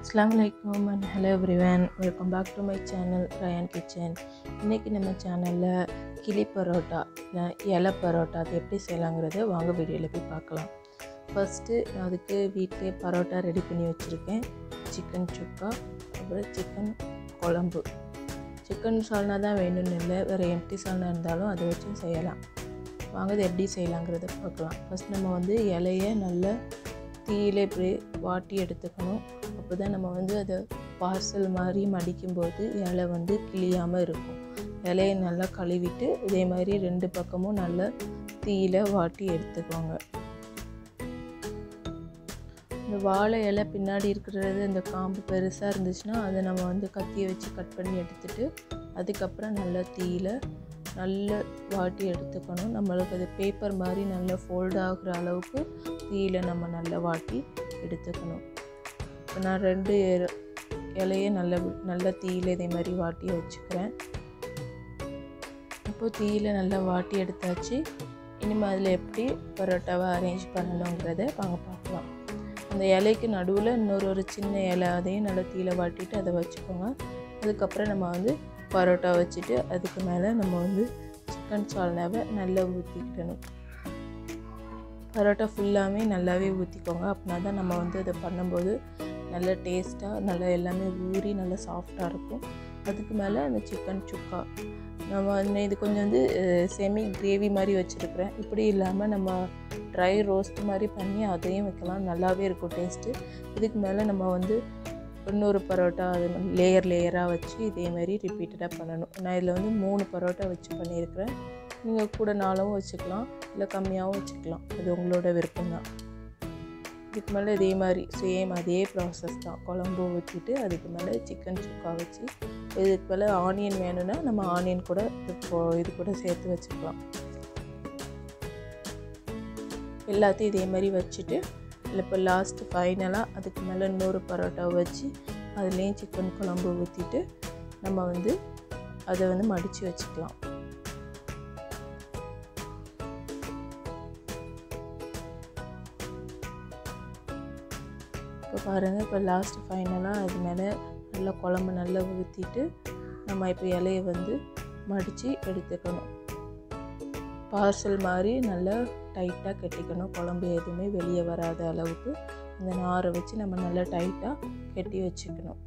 அஸ்லாம் வலைக்கம் and hello everyone welcome back to my channel Rayan kitchen இன்றைக்கி நம்ம சேனலில் கிளி பரோட்டா இல்லை இலை பரோட்டா அது எப்படி செய்யலாங்கிறத வாங்க வீடியோவில் போய் பார்க்கலாம் ஃபஸ்ட்டு நான் அதுக்கு வீட்டிலே பரோட்டா ரெடி பண்ணி வச்சுருக்கேன் சிக்கன் சுக்கா அப்புறம் சிக்கன் குழம்பு சிக்கன் சால்னா தான் வேணும்னு இல்லை வேறு எம்டி சால்னா இருந்தாலும் அதை வச்சும் செய்யலாம் வாங்க இது எப்படி செய்யலாங்கிறத பார்க்கலாம் ஃபஸ்ட் நம்ம வந்து இலையை நல்லா தீயில இப்படி வாட்டி எடுத்துக்கணும் அப்போ தான் நம்ம வந்து அதை பார்சல் மாதிரி மடிக்கும்போது இலை வந்து கிளியாமல் இருக்கும் இலையை நல்லா கழுவிட்டு இதே மாதிரி ரெண்டு பக்கமும் நல்லா தீயில வாட்டி எடுத்துக்கோங்க இந்த வாழை இலை பின்னாடி இருக்கிறது இந்த காம்பு பெருசாக இருந்துச்சுன்னா அதை நம்ம வந்து கத்தியை வச்சு கட் பண்ணி எடுத்துட்டு அதுக்கப்புறம் நல்லா தீயில நல்லா வாட்டி எடுத்துக்கணும் நம்மளுக்கு அது பேப்பர் மாதிரி நல்லா ஃபோல்ட் ஆகுற அளவுக்கு தீயில நம்ம நல்லா வாட்டி எடுத்துக்கணும் இப்போ நான் ரெண்டு இலையை நல்ல நல்ல தீயில இதே மாதிரி வாட்டி வச்சுக்கிறேன் இப்போ தீயில நல்லா வாட்டி எடுத்தாச்சு இனிமேல் அதில் எப்படி பரோட்டாவை அரேஞ்ச் பண்ணணுங்கிறத வாங்க பார்க்கலாம் அந்த இலைக்கு நடுவில் இன்னொரு ஒரு சின்ன இலை அதையும் நல்லா தீயில வாட்டிட்டு அதை வச்சுக்கோங்க அதுக்கப்புறம் நம்ம வந்து பரோட்டா வச்சுட்டு அதுக்கு மேலே நம்ம வந்து சிக்கன் சால்னாவை நல்லா ஊற்றிக்கிடணும் பரோட்டா ஃபுல்லாகவே நல்லாவே ஊற்றிக்கோங்க அப்படின்னா தான் நம்ம வந்து அதை பண்ணும்போது நல்ல டேஸ்ட்டாக நல்லா எல்லாமே ஊறி நல்லா சாஃப்டாக இருக்கும் அதுக்கு மேலே அந்த சிக்கன் சுக்கா நம்ம வந்து இது கொஞ்சம் வந்து செமி கிரேவி மாதிரி வச்சுருக்கிறேன் இப்படி இல்லாமல் நம்ம ட்ரை ரோஸ்ட் மாதிரி பண்ணி அதையும் வைக்கலாம் நல்லாவே இருக்கும் டேஸ்ட்டு இதுக்கு மேலே நம்ம வந்து இன்னொரு பரோட்டா அது லேயர் லேயராக வச்சு இதே மாதிரி ரிப்பீட்டடாக பண்ணணும் நான் இதில் வந்து மூணு பரோட்டா வச்சு பண்ணியிருக்கிறேன் நீங்கள் கூட நாலும் வச்சுக்கலாம் இல்லை கம்மியாகவும் வச்சுக்கலாம் அது உங்களோட விருப்பம் தான் இதுக்கு மேலே இதே மாதிரி சேம் அதே ப்ராசஸ் தான் குழம்பு ஊற்றிட்டு அதுக்கு மேலே சிக்கன் சுக்கா வச்சு இதுக்கு மேலே ஆனியன் வேணும்னா நம்ம ஆனியன் கூட இப்போ இது கூட சேர்த்து வச்சுக்கலாம் எல்லாத்தையும் இதே மாதிரி வச்சுட்டு இல்லை இப்போ லாஸ்ட்டு ஃபைனலாக அதுக்கு மேலே இன்னொரு பரோட்டாவை வச்சு அதுலேயும் சிக்கன் குழம்பு ஊற்றிட்டு நம்ம வந்து அதை வந்து மடித்து வச்சுக்கலாம் இப்போ பாருங்கள் இப்போ லாஸ்ட் ஃபைனலாக அது மேலே நல்லா குழம்பு நல்லா ஊற்றிட்டு நம்ம இப்போ இலையை வந்து மடித்து எடுத்துக்கணும் பார்சல் மாதிரி நல்லா டைட்டாக கட்டிக்கணும் குழம்பு எதுவுமே வெளியே வராத அளவுக்கு அந்த நாரை வச்சு நம்ம நல்லா டைட்டாக கட்டி வச்சுக்கணும்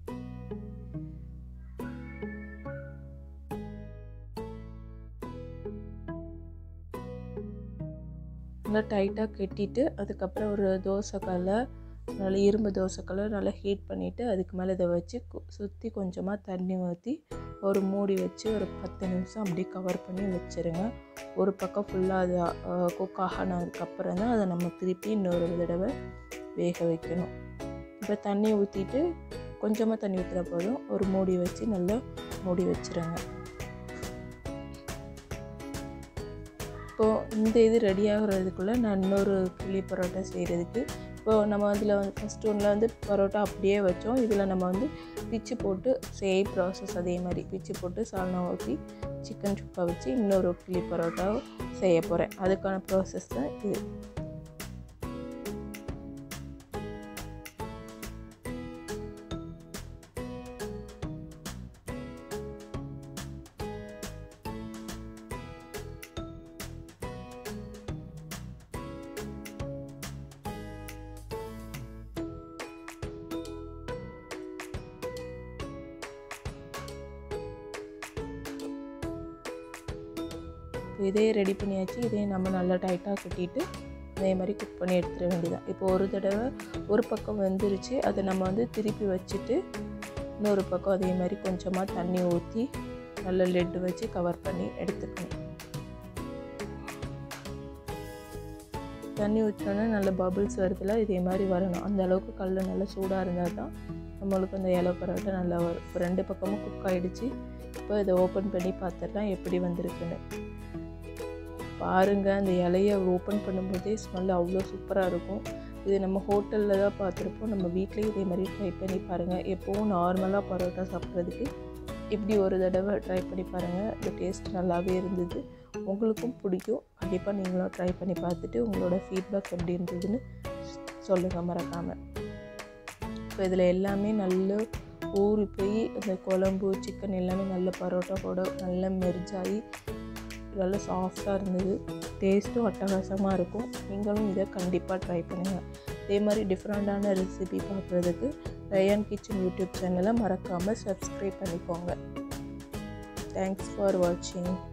நல்லா டைட்டாக கட்டிட்டு அதுக்கப்புறம் ஒரு தோசைக்கல்லை நல்லா இரும்பு தோசைக்கல்லை நல்லா ஹீட் பண்ணிவிட்டு அதுக்கு மேலே இதை வச்சு சுற்றி கொஞ்சமாக தண்ணி ஊற்றி ஒரு மூடி வச்சு ஒரு பத்து நிமிஷம் அப்படியே கவர் பண்ணி வச்சுருங்க ஒரு பக்கம் ஃபுல்லாக அது குக் ஆகினதுக்கப்புறம் தான் அதை நம்ம திருப்பி இன்னொரு தடவை வேக வைக்கணும் இப்போ தண்ணி ஊற்றிட்டு கொஞ்சமாக தண்ணி ஊற்றுற போதும் ஒரு மூடி வச்சு நல்லா மூடி வச்சுருங்க இப்போது இந்த இது ரெடி ஆகுறதுக்குள்ளே நான் இன்னொரு கிளி பரோட்டா செய்கிறதுக்கு இப்போது நம்ம அதில் வந்து ஃபஸ்ட் ஒன்றில் வந்து பரோட்டா அப்படியே வச்சோம் இதில் நம்ம வந்து பிச்சு போட்டு சேம் ப்ராசஸ் அதே மாதிரி பிச்சு போட்டு சால்னா ஊற்றி சிக்கன் சுக்கா வச்சு இன்னொரு கிளி பரோட்டா செய்ய போகிறேன் அதுக்கான ப்ராசஸ் தான் இது இதே ரெடி பண்ணியாச்சு இதே நம்ம நல்லா டைட்டாக கட்டிட்டு அதே மாதிரி குக் பண்ணி எடுத்துட வேண்டியதான் இப்போ ஒரு தடவை ஒரு பக்கம் வெந்துருச்சு அதை நம்ம வந்து திருப்பி வச்சுட்டு இன்னொரு பக்கம் அதே மாதிரி கொஞ்சமாக தண்ணி ஊற்றி நல்ல லெட்டு வச்சு கவர் பண்ணி எடுத்துக்கணும் தண்ணி ஊற்றினோன்னா நல்ல பபுள்ஸ் வருதுல இதே மாதிரி வரணும் அந்த அளவுக்கு கல் நல்லா சூடாக இருந்தால் தான் நம்மளுக்கு அந்த இலை பரோட்டா நல்லா வரும் இப்போ ரெண்டு பக்கமும் குக் ஆகிடுச்சு இப்போ இதை ஓப்பன் பண்ணி பார்த்துடலாம் எப்படி வந்திருக்குன்னு பாருங்கள் அந்த இலையை ஓப்பன் பண்ணும்போதே ஸ்மெல் அவ்வளோ சூப்பராக இருக்கும் இது நம்ம ஹோட்டலில் தான் பார்த்துருப்போம் நம்ம வீட்லேயும் இதே மாதிரி ட்ரை பண்ணி பாருங்கள் எப்போவும் நார்மலாக பரோட்டா சாப்பிட்றதுக்கு இப்படி ஒரு தடவை ட்ரை பண்ணி பாருங்கள் இந்த டேஸ்ட் நல்லாவே இருந்தது உங்களுக்கும் பிடிக்கும் கண்டிப்பாக நீங்களும் ட்ரை பண்ணி பார்த்துட்டு உங்களோட ஃபீட்பேக் எப்படி இருந்ததுன்னு சொல்லுங்கள் மறக்காமல் இப்போ இதில் எல்லாமே நல்ல ஊறி போய் இந்த குழம்பு சிக்கன் எல்லாமே நல்ல பரோட்டா கூட நல்லா மெர்ஜாகி நல்லா சாஃப்டாக இருந்தது டேஸ்ட்டும் அட்டகாசமாக இருக்கும் நீங்களும் இதை கண்டிப்பாக ட்ரை பண்ணுங்கள் இதே மாதிரி டிஃப்ரெண்ட்டான ரெசிபி பார்க்குறதுக்கு ரயான் கிச்சன் யூடியூப் சேனலை மறக்காமல் சப்ஸ்கிரைப் பண்ணிக்கோங்க தேங்க்ஸ் ஃபார் வாட்சிங்